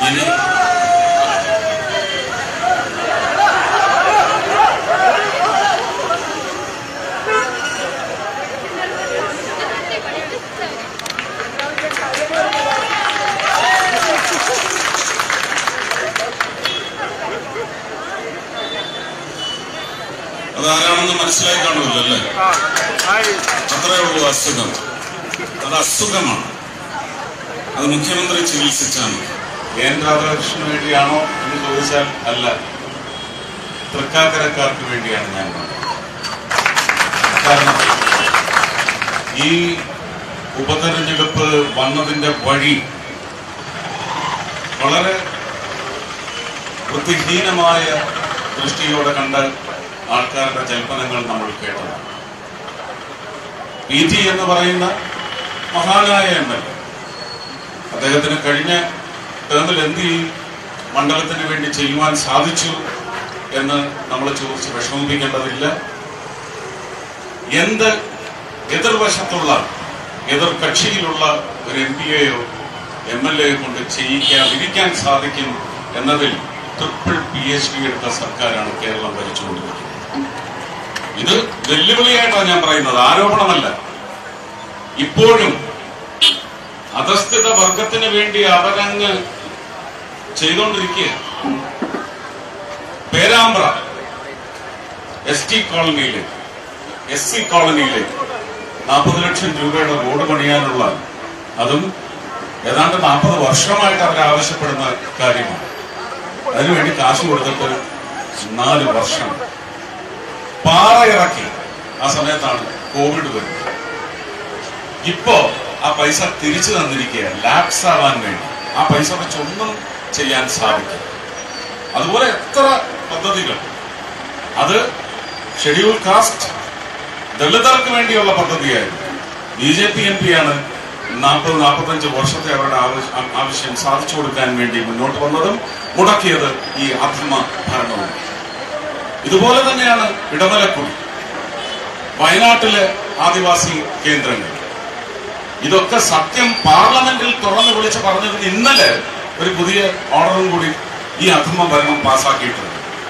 ഇനി അതാരാണെന്ന് മനസ്സിലായി കാണുമല്ലോ അല്ലേ അത്രേ ഉള്ളൂ അസുഖം അത് അസുഖമാണ് അത് മുഖ്യമന്ത്രി ചികിത്സിച്ചാണ് എൻ രാധാകൃഷ്ണന് വേണ്ടിയാണോ എന്ന് ചോദിച്ചാൽ അല്ല തൃക്കാക്കരക്കാർക്ക് വേണ്ടിയാണ് ഞാൻ പറഞ്ഞത്. കാരണം ഈ ഉപതെരഞ്ഞെടുപ്പ് വന്നതിന്റെ വഴി വളരെ വൃത്തിഹീനമായ ദൃഷ്ടിയോടെ കണ്ട ആൾക്കാരുടെ ജൽപ്പനങ്ങൾ നമ്മൾ കേട്ടതാണ് പി ടി എന്ന് പറയുന്ന മഹാനായ എം എൽ എ അദ്ദേഹത്തിന് കഴിഞ്ഞ ടേമിൽ എന്ത് ഈ മണ്ഡലത്തിന് വേണ്ടി ചെയ്യുവാൻ സാധിച്ചു എന്ന് നമ്മൾ ചോദിച്ച് വിഷമിപ്പിക്കേണ്ടതില്ല എന്ത് എതിർവശത്തുള്ള എതിർ കക്ഷിയിലുള്ള ഒരു എം പി എയോ എം എൽ എയോ കൊണ്ട് ചെയ്യിക്കാതിരിക്കാൻ സാധിക്കും എന്നതിൽ ട്രിപ്പിൾ പി എച്ച് ഡി എടുത്ത സർക്കാരാണ് കേരളം ഭരിച്ചുകൊണ്ടിരിക്കുന്നത് ഇത് വെല്ലുവിളിയായിട്ടാണ് ഞാൻ പറയുന്നത് ആരോപണമല്ല ഇപ്പോഴും അധസ്ഥിത വർഗത്തിന് വേണ്ടി അവരങ്ങ് ചെയ്തുകൊണ്ടിരിക്കുക പേരാമ്പ്ര എസ് ടി കോളനിയിലെ എസ് സി കോളനിയിലെ നാൽപ്പത് ലക്ഷം രൂപയുടെ റോഡ് പണിയാനുള്ള അതും ഏതാണ്ട് നാൽപ്പത് വർഷമായിട്ട് അവർ ആവശ്യപ്പെടുന്ന കാര്യമാണ് അതിനുവേണ്ടി കാശ് കൊടുത്തിട്ട് നാല് വർഷം പാറ ഇറക്കി ആ സമയത്താണ് കോവിഡ് വരുന്നത് ഇപ്പോ ആ പൈസ തിരിച്ചു തന്നിരിക്കുക ലാപ്സ് ആവാൻ വേണ്ടി ആ പൈസ വെച്ചൊന്നും ചെയ്യാൻ സാധിക്കും അതുപോലെ എത്ര പദ്ധതികൾ അത് ഷെഡ്യൂൾ കാസ്റ്റ് ദളിതർക്ക് വേണ്ടിയുള്ള പദ്ധതിയായിരുന്നു ബി ജെ പി എം പിയാണ് നാൽപ്പത് നാൽപ്പത്തഞ്ച് വർഷത്തെ അവരുടെ ആവശ്യ- ആവശ്യം സാധിച്ചു കൊടുക്കാൻ വേണ്ടി മുന്നോട്ട് വന്നതും മുടക്കിയത് ഈ അധമ ഭരണവും ഇതുപോലെ തന്നെയാണ് ഇടമലക്കുടി വയനാട്ടിലെ ആദിവാസി കേന്ദ്രങ്ങൾ ഇതൊക്കെ സത്യം പാർലമെന്റിൽ തുറന്നു വിളിച്ച് പറഞ്ഞതിന് ഇന്നലെ ഒരു പുതിയ ഓർഡറും കൂടി ഈ അധമ ഭരണം പാസാക്കിയിട്ടുണ്ട്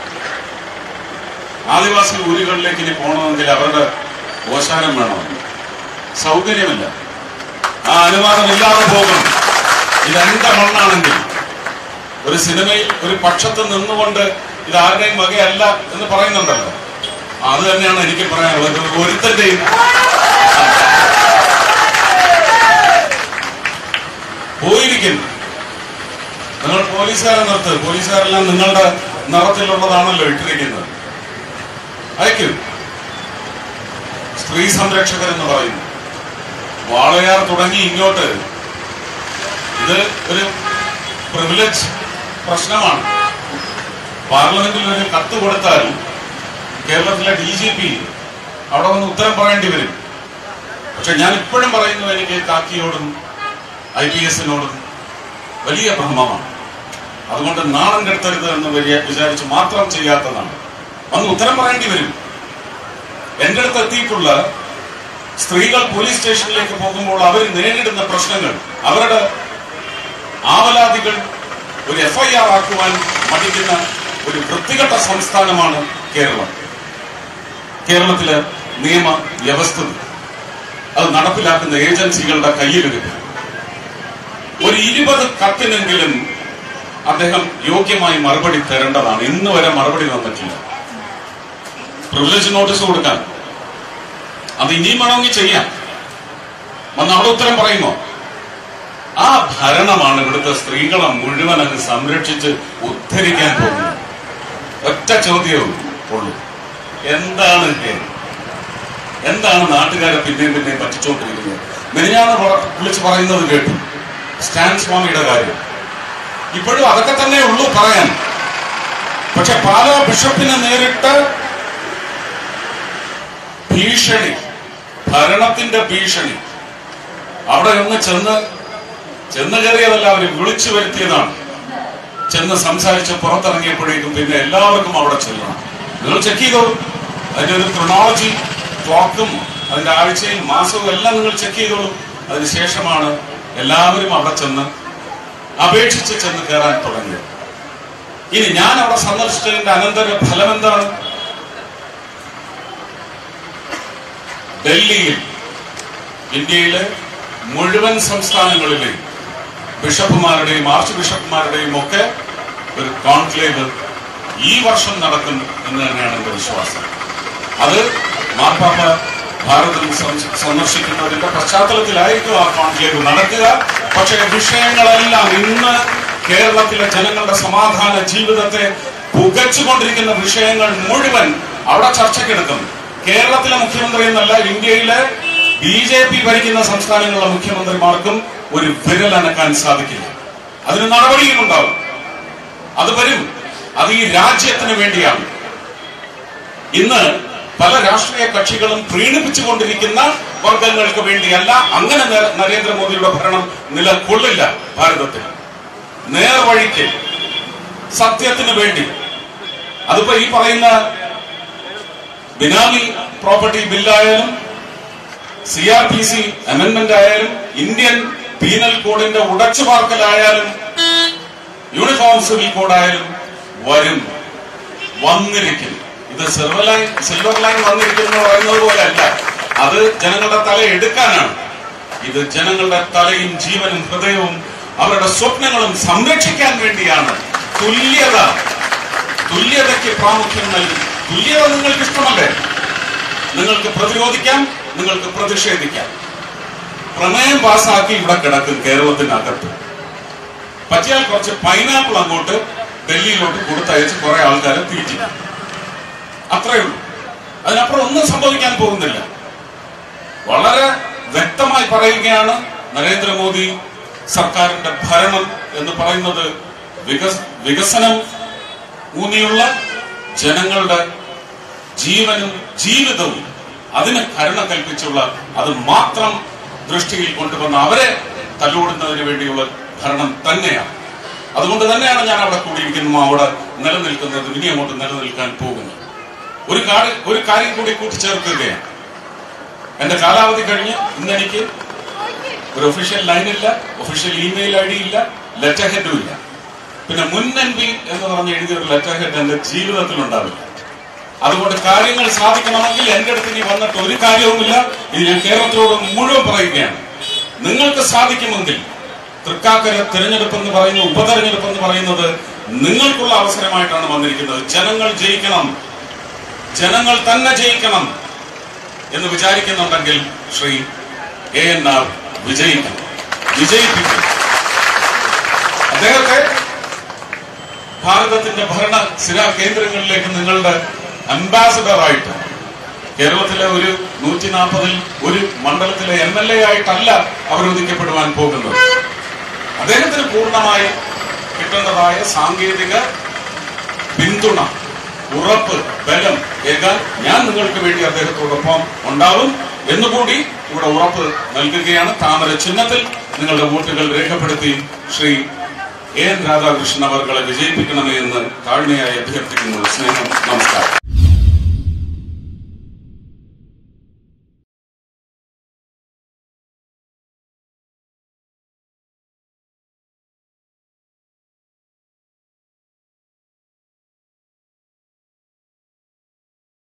ആദിവാസി ഊരുകളിലേക്ക് ഇനി പോകണമെങ്കിൽ അവരുടെ ഓശാനം വേണം സൗകര്യമില്ല ആ അനുവാദമില്ലാതെ പോകണം ഇത് എന്റെ മണ്ണാണെങ്കിൽ ഒരു സിനിമയിൽ ഒരു പക്ഷത്ത് നിന്നുകൊണ്ട് ഇത് ആരുടെയും വകയല്ല എന്ന് പറയുന്നുണ്ടല്ലോ അത് തന്നെയാണ് എനിക്ക് പറയാനുള്ളത് ഇത് ഒരുത്തന്റെയും പോയിരിക്കുന്നു നിങ്ങൾ പോലീസുകാരെ നിർത്ത് പോലീസുകാരെല്ലാം നിങ്ങളുടെ നിറത്തിലുള്ളതാണല്ലോ ഇട്ടിരിക്കുന്നത് അയക്കും സ്ത്രീ സംരക്ഷകർ എന്ന് പറയുന്നു വാളയാർ തുടങ്ങി ഇങ്ങോട്ട് ഇത് ഒരു പ്രിവിലേജ് പ്രശ്നമാണ് പാർലമെന്റിൽ ഒരു കത്ത് കൊടുത്താൽ കേരളത്തിലെ ഡി ജി പി അവിടെ വന്ന് ഉത്തരം പറയേണ്ടി വരും പക്ഷെ ഞാൻ ഇപ്പോഴും പറയുന്നു എനിക്ക് കാക്കിയോടും ഐ പി എസിനോടും വലിയ ഭ്രമമാണ് അതുകൊണ്ട് നാണം കെടുത്തരുത് എന്ന് വലിയ വിചാരിച്ച് മാത്രം ചെയ്യാത്തതാണ് വന്ന് ഉത്തരം പറയേണ്ടി വരും എന്റെ അടുത്ത് എത്തിയിട്ടുള്ള സ്ത്രീകൾ പോലീസ് സ്റ്റേഷനിലേക്ക് പോകുമ്പോൾ അവർ നേരിടുന്ന പ്രശ്നങ്ങൾ അവരുടെ ആവലാതികൾ ഒരു എഫ്ഐആർ ആക്കുവാൻ മടിക്കുന്ന ഒരു വൃത്തികെട്ട സംസ്ഥാനമാണ് കേരളം കേരളത്തിലെ നിയമ വ്യവസ്ഥിതി അത് നടപ്പിലാക്കുന്ന ഏജൻസികളുടെ കയ്യിലിരിക്കും ഒരു ഇരുപത് കത്തിനെങ്കിലും അദ്ദേഹം യോഗ്യമായി മറുപടി തരേണ്ടതാണ് ഇന്ന് വരെ മറുപടി തന്നിട്ടില്ല പ്രിവിലേജ് നോട്ടീസ് കൊടുക്കാൻ അത് ഇനിയും വേണമെങ്കിൽ ചെയ്യാം വന്ന് അവിടെ ഉത്തരം പറയുമോ ആ ഭരണമാണ് ഇവിടുത്തെ സ്ത്രീകളെ മുഴുവൻ അങ്ങ് സംരക്ഷിച്ച് ഉദ്ധരിക്കാൻ പോകുന്നത് ഒറ്റ ചോദ്യവും ഉള്ളൂ എന്താണ് ഹേ? എന്താണ് നാട്ടുകാരെ പിന്നെയും പിന്നെയും പറ്റിച്ചോണ്ടിരിക്കുന്നത് മെനിഞ്ഞാന്ന് പറ- വിളിച്ച് പറയുന്നത് കേട്ടു സ്റ്റാൻ സ്വാമിയുടെ കാര്യം ഇപ്പോഴും അതൊക്കെ തന്നെ ഉള്ളൂ പറയാൻ പക്ഷെ പാലാ ബിഷപ്പിനെ നേരിട്ട് ഭീഷണി ഭരണത്തിന്റെ ഭീഷണി അവിടെ ഒന്ന് ചെന്ന് ചെന്ന് കയറിയതല്ല അവര് വിളിച്ചു വരുത്തിയതാണ് ചെന്ന് സംസാരിച്ച് പുറത്തിറങ്ങിയപ്പോഴേക്കും പിന്നെ എല്ലാവർക്കും അവിടെ ചെല്ലണം നിങ്ങൾ ചെക്ക് ചെയ്തോളൂ അതിന്റെ ഒരു ക്രൊണോളജി ക്ലോക്കും അതിന്റെ ആഴ്ചയും മാസവും എല്ലാം നിങ്ങൾ ചെക്ക് ചെയ്തോളൂ അതിനുശേഷമാണ് എല്ലാവരും അവിടെ ചെന്ന് അപേക്ഷിച്ച് ചെന്ന് കയറാൻ തുടങ്ങിയത് ഇനി ഞാൻ അവിടെ സന്ദർശിച്ചതിന്റെ അനന്തര ഫലം എന്താണ് ഡൽഹിയിൽ ഇന്ത്യയിലെ മുഴുവൻ സംസ്ഥാനങ്ങളിലെയും ബിഷപ്പുമാരുടെയും ആർച്ച് ബിഷപ്പുമാരുടെയും ഒക്കെ ഒരു കോൺക്ലേവ് ഈ വർഷം നടക്കും എന്ന് തന്നെയാണ് എന്റെ വിശ്വാസം അത് മാർപ്പാപ്പ ഭാരതം സം- സന്ദർശിക്കുന്നതിന്റെ പശ്ചാത്തലത്തിലായിരിക്കും ആ കോൺക്ലേവ് നടക്കുക പക്ഷേ വിഷയങ്ങളെല്ലാം ഇന്ന് കേരളത്തിലെ ജനങ്ങളുടെ സമാധാന ജീവിതത്തെ പുകച്ചുകൊണ്ടിരിക്കുന്ന വിഷയങ്ങൾ മുഴുവൻ അവിടെ ചർച്ചയ്ക്കെടുക്കും കേരളത്തിലെ മുഖ്യമന്ത്രി എന്നല്ല ഇന്ത്യയിലെ ബി ജെ പി ഭരിക്കുന്ന സംസ്ഥാനങ്ങളിലെ മുഖ്യമന്ത്രിമാർക്കും ഒരു വിരലനക്കാൻ സാധിക്കില്ല അതിന് നടപടിയും ഉണ്ടാവും അത് വരും അത് ഈ രാജ്യത്തിന് വേണ്ടിയാണ് ഇന്ന് പല രാഷ്ട്രീയ കക്ഷികളും പ്രീണിപ്പിച്ചുകൊണ്ടിരിക്കുന്ന വർഗങ്ങൾക്ക് വേണ്ടിയല്ല അങ്ങനെ നര- നരേന്ദ്രമോദിയുടെ ഭരണം നിലകൊള്ളില്ല ഭാരതത്തിൽ നേർവഴിക്ക് സത്യത്തിന് വേണ്ടി അതിപ്പോ ഈ പറയുന്ന ബിനാമി പ്രോപ്പർട്ടി ബില്ലായാലും C R P C amendment ആയാലും ഇന്ത്യൻ പീനൽ കോഡിന്റെ ഉടച്ചുപാർക്കലായാലും യൂണിഫോം സിവിൽ കോഡായാലും വരും വന്നിരിക്കും ഇത് സിൽവർ ലൈൻ സിൽവർ ലൈൻ വന്നിരിക്കുന്നു എന്ന് പറയുന്നത് പോലെ അല്ല അത് ജനങ്ങളുടെ തല എടുക്കാനാണ് ഇത് ജനങ്ങളുടെ തലയും ജീവനും ഹൃദയവും അവരുടെ സ്വപ്നങ്ങളും സംരക്ഷിക്കാൻ വേണ്ടിയാണ് തുല്യത തുല്യതയ്ക്ക് പ്രാമുഖ്യം നൽകും തുല്യത നിങ്ങൾക്ക് ഇഷ്ടമല്ലേ നിങ്ങൾക്ക് പ്രതിരോധിക്കാം നിങ്ങൾക്ക് പ്രതിഷേധിക്കാം പ്രമേയം പാസ്സാക്കി ഇവിടെ കിടക്കും കേരളത്തിനകത്ത് പറ്റിയാൽ കുറച്ച് പൈനാപ്പിൾ അങ്ങോട്ട് ഡൽഹിയിലോട്ട് കൊടുത്തയച്ച് കുറെ ആൾക്കാരെ തീറ്റിക്കും അത്രയേ ഉള്ളൂ അതിനപ്പുറം ഒന്നും സംഭവിക്കാൻ പോകുന്നില്ല വളരെ വ്യക്തമായി പറയുകയാണ് നരേന്ദ്രമോദി സർക്കാരിന്റെ ഭരണം എന്ന് പറയുന്നത് വികസ് വികസനം ഊന്നിയുള്ള ജനങ്ങളുടെ ജീവനും ജീവിതവും അതിന് കരുണ കൽപ്പിച്ചുള്ള അത് മാത്രം ദൃഷ്ടിയിൽ കൊണ്ടുവന്ന് അവരെ തല്ലോടുന്നതിന് വേണ്ടിയുള്ള ഭരണം തന്നെയാണ് അതുകൊണ്ട് തന്നെയാണ് ഞാൻ അവിടെ കൂടിയിരിക്കുന്നതും അവിടെ നിലനിൽക്കുന്നത് ഇനി അങ്ങോട്ട് നിലനിൽക്കാൻ പോകുന്നത് ഒരു കാര്യം ഒരു കാര്യം കൂടി കൂട്ടിച്ചേർക്കുകയാണ് എന്റെ കാലാവധി കഴിഞ്ഞ് ഇന്നെനിക്ക് ഒരു ഒഫീഷ്യൽ ലൈനില്ല ഒഫീഷ്യൽ ഇമെയിൽ ഐ ഡി ഇല്ല ലെറ്റർ ഹെഡും ഇല്ല പിന്നെ മുൻ എം പി എന്ന് പറഞ്ഞ് എഴുതിയ ഒരു ലെറ്റർ ഹെഡ് എന്റെ ജീവിതത്തിൽ ഉണ്ടാവില്ല അതുകൊണ്ട് കാര്യങ്ങൾ സാധിക്കണമെങ്കിൽ എന്റെ അടുത്ത് ഇനി വന്നിട്ട് ഒരു കാര്യവുമില്ല ഇത് ഞാൻ കേരളത്തിലോട് മുഴുവൻ പറയുകയാണ് നിങ്ങൾക്ക് സാധിക്കുമെങ്കിൽ തൃക്കാക്കര തിരഞ്ഞെടുപ്പ് എന്ന് പറയുന്ന ഉപതെരഞ്ഞെടുപ്പ് എന്ന് പറയുന്നത് നിങ്ങൾക്കുള്ള അവസരമായിട്ടാണ് വന്നിരിക്കുന്നത് ജനങ്ങൾ ജയിക്കണം ജനങ്ങൾ തന്നെ ജയിക്കണം എന്ന് വിചാരിക്കുന്നുണ്ടെങ്കിൽ ശ്രീ എ എൻ ആർ വിജയിക്കും വിജയിപ്പിക്കും അദ്ദേഹത്തെ ഭാരതത്തിന്റെ ഭരണ സ്ഥിര കേന്ദ്രങ്ങളിലേക്ക് നിങ്ങളുടെ അംബാസഡർ ആയിട്ട് കേരളത്തിലെ ഒരു നൂറ്റി നാൽപ്പതിൽ ഒരു മണ്ഡലത്തിലെ എം എൽ എ ആയിട്ടല്ല അവരോധിക്കപ്പെടുവാൻ പോകുന്നത് അദ്ദേഹത്തിന് പൂർണ്ണമായി കിട്ടേണ്ടതായ സാങ്കേതിക പിന്തുണ ഉറപ്പ് ബലം ഏകാൻ ഞാൻ നിങ്ങൾക്ക് വേണ്ടി അദ്ദേഹത്തോടൊപ്പം ഉണ്ടാവും എന്നുകൂടി ഇവിടെ ഉറപ്പ് നൽകുകയാണ് താമര ചിഹ്നത്തിൽ നിങ്ങളുടെ വോട്ടുകൾ രേഖപ്പെടുത്തി ശ്രീ എ എൻ രാധാകൃഷ്ണൻ അവർകളെ വിജയിപ്പിക്കണമേ എന്ന് താഴ്മയായി അഭ്യർത്ഥിക്കുന്നു സ്നേഹം നമസ്കാരം